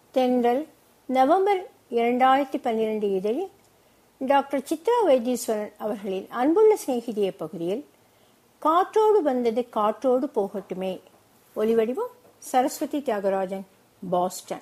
தென்றல் நவம்பர் இரண்டாயிரத்தி பன்னிரண்டு இதழில் டாக்டர் சித்ரா வைத்தீஸ்வரன் அவர்களின் அன்புள்ள சிநேகிதிய பகுதியில் காற்றோடு வந்தது காற்றோடு போகட்டுமே ஒலிவடிவம் சரஸ்வதி தியாகராஜன் பாஸ்டன்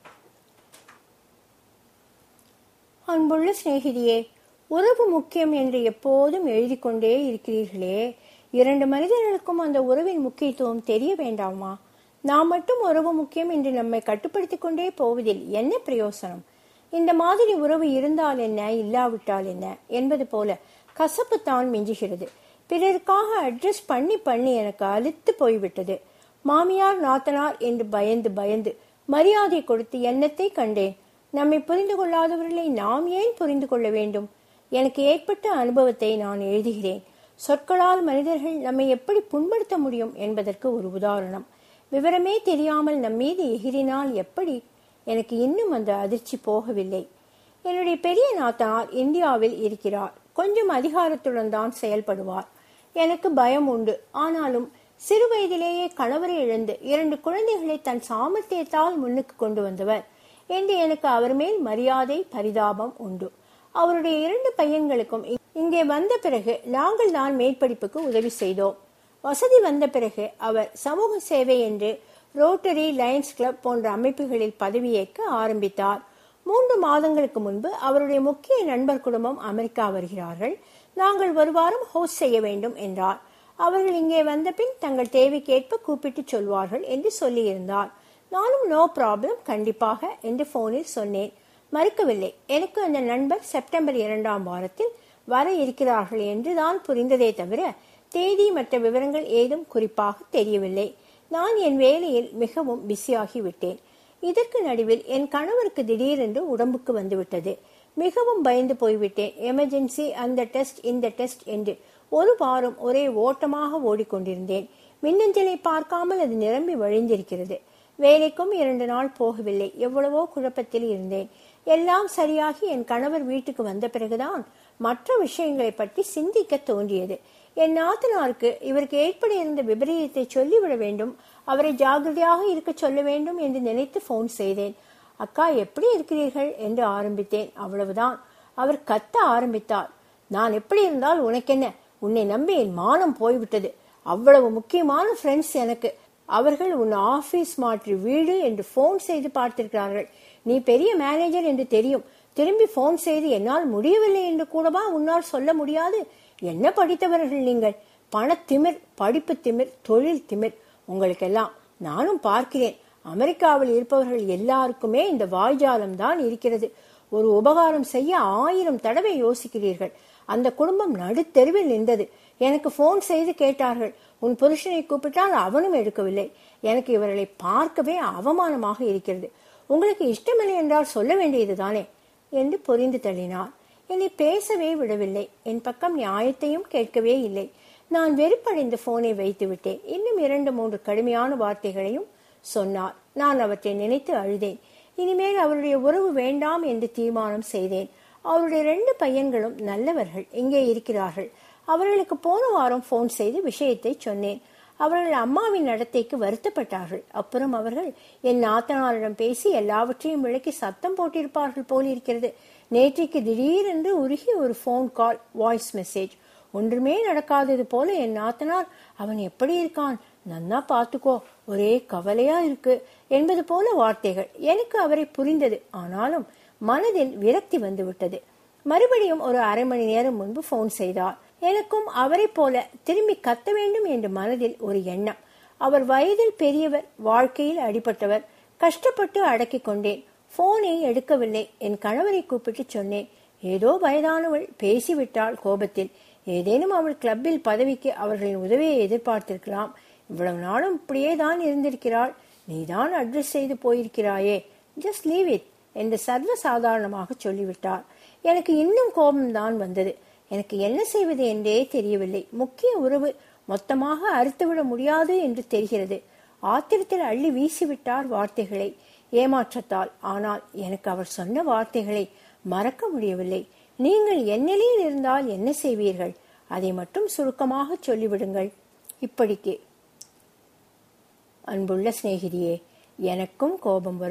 அன்புள்ள சிநேகிதியே உறவு முக்கியம் என்று எப்போதும் எழுதி கொண்டே இருக்கிறீர்களே இரண்டு மனிதர்களுக்கும் அந்த உறவின் முக்கியத்துவம் தெரிய வேண்டாமா நாம் மட்டும் உறவு முக்கியம் என்று நம்மை கட்டுப்படுத்திக் கொண்டே போவதில் என்ன பிரயோசனம் இந்த மாதிரி உறவு இருந்தால் என்ன இல்லாவிட்டால் என்ன என்பது போல கசப்பு தான் மிஞ்சுகிறது பிறருக்காக அட்ரஸ் பண்ணி பண்ணி எனக்கு அழுத்து போய்விட்டது மாமியார் நாத்தனார் என்று பயந்து பயந்து மரியாதை கொடுத்து எண்ணத்தை கண்டேன் நம்மை புரிந்து கொள்ளாதவர்களை நாம் ஏன் புரிந்து கொள்ள வேண்டும் எனக்கு ஏற்பட்ட அனுபவத்தை நான் எழுதுகிறேன் சொற்களால் மனிதர்கள் நம்மை எப்படி புண்படுத்த முடியும் என்பதற்கு ஒரு உதாரணம் விவரமே தெரியாமல் நம் மீது எகிரினால் எப்படி எனக்கு இன்னும் அந்த அதிர்ச்சி போகவில்லை என்னுடைய பெரிய நாத்தனார் இந்தியாவில் இருக்கிறார் கொஞ்சம் அதிகாரத்துடன் தான் செயல்படுவார் எனக்கு பயம் உண்டு ஆனாலும் சிறு வயதிலேயே கணவரை இழந்து இரண்டு குழந்தைகளை தன் சாமர்த்தியத்தால் முன்னுக்கு கொண்டு வந்தவர் என்று எனக்கு அவர் மேல் மரியாதை பரிதாபம் உண்டு அவருடைய இரண்டு பையன்களுக்கும் இங்கே வந்த பிறகு நாங்கள் தான் மேற்படிப்புக்கு உதவி செய்தோம் வசதி வந்த பிறகு அவர் சமூக சேவை என்று ரோட்டரி லயன்ஸ் கிளப் போன்ற அமைப்புகளில் பதவியேற்க ஆரம்பித்தார் மூன்று மாதங்களுக்கு முன்பு அவருடைய முக்கிய நண்பர் குடும்பம் அமெரிக்கா வருகிறார்கள் நாங்கள் ஒரு வாரம் ஹோஸ்ட் செய்ய வேண்டும் என்றார் அவர்கள் இங்கே வந்த பின் தங்கள் தேவைக்கேற்ப கூப்பிட்டு சொல்வார்கள் என்று சொல்லியிருந்தார் நானும் நோ ப்ராப்ளம் கண்டிப்பாக என்று போனில் சொன்னேன் மறுக்கவில்லை எனக்கு அந்த நண்பர் செப்டம்பர் இரண்டாம் வாரத்தில் வர இருக்கிறார்கள் என்று தான் புரிந்ததே தவிர தேதி மற்ற விவரங்கள் ஏதும் குறிப்பாக தெரியவில்லை நான் என் வேலையில் மிகவும் பிஸியாகி விட்டேன் இதற்கு நடுவில் என் கணவருக்கு திடீரென்று உடம்புக்கு வந்துவிட்டது மிகவும் பயந்து போய்விட்டேன் எமர்ஜென்சி அந்த டெஸ்ட் இந்த டெஸ்ட் என்று ஒரு வாரம் ஒரே ஓட்டமாக ஓடிக்கொண்டிருந்தேன் மின்னஞ்சலை பார்க்காமல் அது நிரம்பி வழிந்திருக்கிறது வேலைக்கும் இரண்டு நாள் போகவில்லை எவ்வளவோ குழப்பத்தில் இருந்தேன் எல்லாம் சரியாகி என் கணவர் வீட்டுக்கு வந்த பிறகுதான் மற்ற விஷயங்களை பற்றி சிந்திக்க தோன்றியது என் நாத்தனாருக்கு இவருக்கு ஏற்பட இருந்த விபரீதத்தை சொல்லிவிட வேண்டும் அவரை ஜாகிரதையாக இருக்க சொல்ல வேண்டும் என்று நினைத்து போன் செய்தேன் அக்கா எப்படி இருக்கிறீர்கள் என்று ஆரம்பித்தேன் அவ்வளவுதான் அவர் கத்த ஆரம்பித்தார் நான் எப்படி இருந்தால் உனக்கென்ன உன்னை நம்பி என் மானம் போய்விட்டது அவ்வளவு முக்கியமான ஃப்ரெண்ட்ஸ் எனக்கு அவர்கள் உன் ஆபீஸ் மாற்றி வீடு என்று போன் செய்து பார்த்திருக்கிறார்கள் நீ பெரிய மேனேஜர் என்று தெரியும் திரும்பி போன் செய்து என்னால் முடியவில்லை என்று கூடவா உன்னால் சொல்ல முடியாது என்ன படித்தவர்கள் நீங்கள் பணத்திமிர் படிப்பு திமிர் தொழில் திமிர் உங்களுக்கெல்லாம் நானும் பார்க்கிறேன் அமெரிக்காவில் இருப்பவர்கள் எல்லாருக்குமே இந்த வாய்ஜாலம் தான் இருக்கிறது ஒரு உபகாரம் செய்ய ஆயிரம் தடவை யோசிக்கிறீர்கள் அந்த குடும்பம் நடுத்தெருவில் நின்றது எனக்கு போன் செய்து கேட்டார்கள் உன் புருஷனை கூப்பிட்டால் அவனும் எடுக்கவில்லை எனக்கு இவர்களை பார்க்கவே அவமானமாக இருக்கிறது உங்களுக்கு இஷ்டமில்லை என்றால் சொல்ல வேண்டியது தானே என்று பொறிந்து தள்ளினார் என்னை பேசவே விடவில்லை என் பக்கம் நியாயத்தையும் கேட்கவே இல்லை நான் வெறுப்படைந்து போனை வைத்து விட்டேன் இன்னும் இரண்டு மூன்று கடுமையான வார்த்தைகளையும் சொன்னார் நான் அவற்றை நினைத்து அழுதேன் இனிமேல் அவருடைய உறவு வேண்டாம் என்று தீர்மானம் செய்தேன் அவருடைய ரெண்டு பையன்களும் நல்லவர்கள் இங்கே இருக்கிறார்கள் அவர்களுக்கு போன வாரம் போன் செய்து விஷயத்தை சொன்னேன் அவர்கள் அம்மாவின் நடத்தைக்கு வருத்தப்பட்டார்கள் அப்புறம் அவர்கள் என் நாத்தனாரிடம் பேசி எல்லாவற்றையும் விளக்கி சத்தம் போட்டிருப்பார்கள் போல் இருக்கிறது நேற்றைக்கு திடீரென்று உருகி ஒரு போன் கால் வாய்ஸ் மெசேஜ் ஒன்றுமே நடக்காதது போல என் நாத்தனார் அவன் எப்படி இருக்கான் நன்னா பார்த்துக்கோ ஒரே கவலையா இருக்கு என்பது போல வார்த்தைகள் எனக்கு அவரை புரிந்தது ஆனாலும் மனதில் விரக்தி வந்து விட்டது மறுபடியும் ஒரு அரை மணி நேரம் முன்பு போன் செய்தார் எனக்கும் அவரை போல திரும்பி கத்த வேண்டும் என்ற மனதில் ஒரு எண்ணம் அவர் வயதில் பெரியவர் வாழ்க்கையில் அடிபட்டவர் கஷ்டப்பட்டு அடக்கிக் கொண்டேன் போனை எடுக்கவில்லை என் கணவரை கூப்பிட்டு சொன்னேன் ஏதோ வயதானவள் பேசிவிட்டாள் கோபத்தில் ஏதேனும் அவள் கிளப்பில் பதவிக்கு அவர்களின் உதவியை எதிர்பார்த்திருக்கலாம் இவ்வளவு நாளும் இப்படியே தான் இருந்திருக்கிறாள் நீதான் அட்ரஸ் செய்து போயிருக்கிறாயே ஜஸ்ட் லீவ் இட் என்று சர்வ சாதாரணமாக சொல்லிவிட்டார் எனக்கு இன்னும் கோபம்தான் வந்தது எனக்கு என்ன செய்வது என்றே தெரியவில்லை முக்கிய உறவு மொத்தமாக அறுத்துவிட முடியாது என்று தெரிகிறது ஆத்திரத்தில் அள்ளி வீசிவிட்டார் வார்த்தைகளை ஏமாற்றத்தால் ஆனால் எனக்கு அவர் சொன்ன வார்த்தைகளை மறக்க முடியவில்லை நீங்கள் என் நிலையில் இருந்தால் என்ன செய்வீர்கள் அதை மட்டும் சுருக்கமாக சொல்லிவிடுங்கள் இப்படிக்கு அன்புள்ள சிநேகிதியே எனக்கும் கோபம் வரும்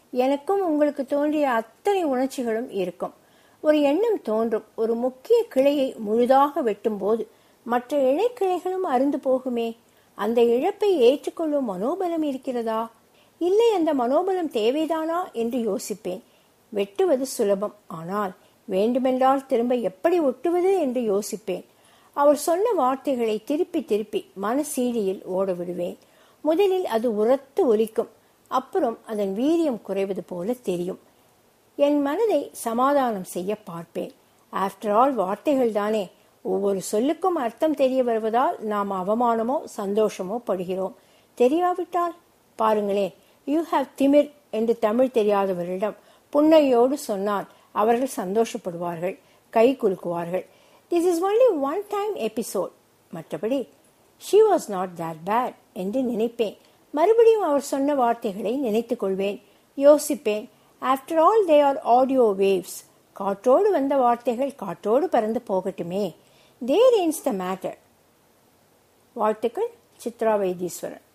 எனக்கும் உங்களுக்கு தோன்றிய அத்தனை உணர்ச்சிகளும் இருக்கும் ஒரு எண்ணம் தோன்றும் ஒரு முக்கிய கிளையை முழுதாக வெட்டும் போது மற்ற இழைக்கிளைகளும் அருந்து போகுமே அந்த இழப்பை ஏற்றுக்கொள்ளும் மனோபலம் இருக்கிறதா இல்லை அந்த மனோபலம் தேவைதானா என்று யோசிப்பேன் வெட்டுவது சுலபம் ஆனால் வேண்டுமென்றால் திரும்ப எப்படி ஒட்டுவது என்று யோசிப்பேன் அவர் சொன்ன வார்த்தைகளை திருப்பி திருப்பி மனசீடியில் ஓட விடுவேன் முதலில் அது உரத்து ஒலிக்கும் அப்புறம் அதன் வீரியம் குறைவது போல தெரியும் என் மனதை சமாதானம் செய்ய பார்ப்பேன் ஆஃப்டர் ஆல் வார்த்தைகள் தானே ஒவ்வொரு சொல்லுக்கும் அர்த்தம் தெரிய வருவதால் நாம் அவமானமோ சந்தோஷமோ படுகிறோம் தெரியாவிட்டால் பாருங்களேன் யூ ஹாவ் திமிர் என்று தமிழ் தெரியாதவரிடம் புன்னையோடு சொன்னால் அவர்கள் சந்தோஷப்படுவார்கள் கை குலுக்குவார்கள் this is only one time episode மற்றபடி she was not that bad என்று நினைப்பேன் மறுபடியும் அவர் சொன்ன வார்த்தைகளை நினைத்துக் கொள்வேன் யோசிப்பேன் after all they are audio waves காற்றோடு வந்த வார்த்தைகள் காற்றோடு பறந்து போகட்டுமே தேர் இன்ஸ் த மேட்டர் வாழ்த்துக்கள் சித்ரா வைத்தீஸ்வரன்